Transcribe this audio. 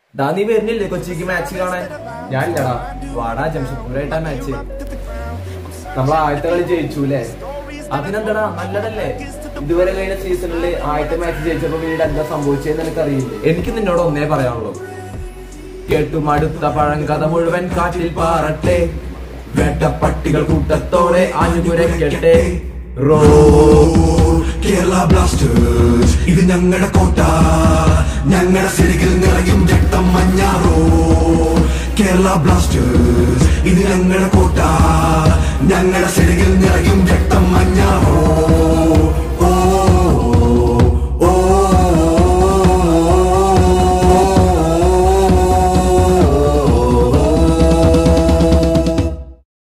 ഡാ നീ വരുന്നില്ലേ കൊച്ചിക്ക് മാച്ച് കാണാൻ ഞാനില്ലടാ വാടാ ജംഷഡ്പൂരായിട്ടാ മാച്ച് നമ്മൾ ആദ്യത്തെ കളി ജയിച്ചൂലേ അതിനെന്താടാ നല്ലതല്ലേ ഇതുവരെ കഴിഞ്ഞ സീസണിൽ ആദ്യത്തെ മാച്ച് ജയിച്ചപ്പോ പിന്നീട് എന്താ സംഭവിച്ചതെന്ന് എനിക്കറിയില്ലേ എനിക്ക് നിന്നോട് ഒന്നേ പറയാനുള്ളൂ കേട്ടുമടുത്ത പഴങ്കഥ മുഴുവൻ കാറ്റിൽ പാറട്ടെ വേട്ടപ്പട്ടികൾ കൂട്ടത്തോടെ ആഞ്ഞുകുരയ്ക്കട്ടെ റോ കേരള ബ്ലാസ്റ്റേഴ്സ് ഇത് ഞങ്ങളുടെ കോട്ട ഞങ്ങളുടെ സിരികിൽ നിറയും രക്തം മഞ്ഞാറോ കേരള ബ്ലാസ്റ്റേഴ്സ് ഇത് ഞങ്ങളുടെ കോട്ട ഞങ്ങളുടെ സിരികിൽ നിറയും രക്തം മഞ്ഞാറോ